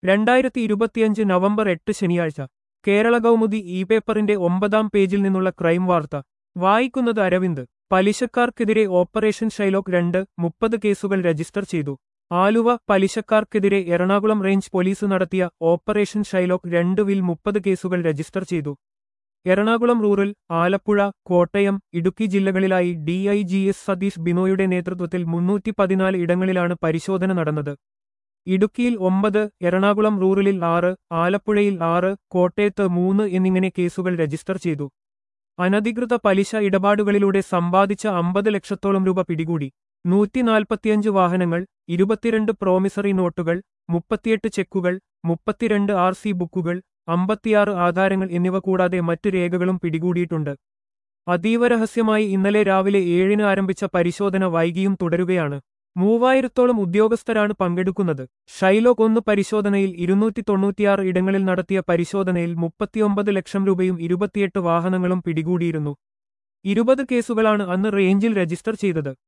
രണ്ടായിരത്തി ഇരുപത്തിയഞ്ച് നവംബർ എട്ട് ശനിയാഴ്ച കേരള കൗമുദി ഇ പേപ്പറിന്റെ ഒമ്പതാം പേജിൽ നിന്നുള്ള ക്രൈം വാർത്ത വായിക്കുന്നത് അരവിന്ദ് പലിശക്കാർക്കെതിരെ ഓപ്പറേഷൻ ഷൈലോക്ക് രണ്ട് മുപ്പത് കേസുകൾ രജിസ്റ്റർ ചെയ്തു ആലുവ പലിശക്കാർക്കെതിരെ എറണാകുളം റേഞ്ച് പോലീസ് നടത്തിയ ഓപ്പറേഷൻ ഷൈലോക്ക് രണ്ട് വിൽ മുപ്പത് കേസുകൾ രജിസ്റ്റർ ചെയ്തു എറണാകുളം റൂറൽ ആലപ്പുഴ കോട്ടയം ഇടുക്കി ജില്ലകളിലായി ഡിഐജിഎസ് സതീഷ് ബിനോയുടെ നേതൃത്വത്തിൽ മുന്നൂറ്റി പതിനാല് ഇടങ്ങളിലാണ് പരിശോധന നടന്നത് ഇടുക്കിയിൽ ഒമ്പത് എറണാകുളം റൂറലിൽ ആറ് ആലപ്പുഴയിൽ ആറ് കോട്ടയത്ത് മൂന്ന് എന്നിങ്ങനെ കേസുകൾ രജിസ്റ്റർ ചെയ്തു അനധികൃത പലിശ ഇടപാടുകളിലൂടെ സമ്പാദിച്ച അമ്പത് ലക്ഷത്തോളം രൂപ പിടികൂടി നൂറ്റി നാൽപ്പത്തിയഞ്ച് വാഹനങ്ങൾ ഇരുപത്തിരണ്ട് പ്രോമിസറി നോട്ടുകൾ മുപ്പത്തിയെട്ട് ചെക്കുകൾ മുപ്പത്തിരണ്ട് ആർ സി ബുക്കുകൾ അമ്പത്തിയാറ് ആധാരങ്ങൾ എന്നിവ കൂടാതെ മറ്റു രേഖകളും പിടികൂടിയിട്ടുണ്ട് അതീവ രഹസ്യമായി ഇന്നലെ രാവിലെ ഏഴിന് ആരംഭിച്ച പരിശോധന വൈകിയും തുടരുകയാണ് മൂവായിരത്തോളം ഉദ്യോഗസ്ഥരാണ് പങ്കെടുക്കുന്നത് ഷൈലോക്ക് ഒന്ന് പരിശോധനയിൽ ഇരുന്നൂറ്റി തൊണ്ണൂറ്റിയാറ് ഇടങ്ങളിൽ നടത്തിയ പരിശോധനയിൽ മുപ്പത്തിയൊമ്പത് ലക്ഷം രൂപയും ഇരുപത്തിയെട്ട് വാഹനങ്ങളും പിടികൂടിയിരുന്നു ഇരുപത് കേസുകളാണ് അന്ന് റേഞ്ചിൽ രജിസ്റ്റർ ചെയ്തത്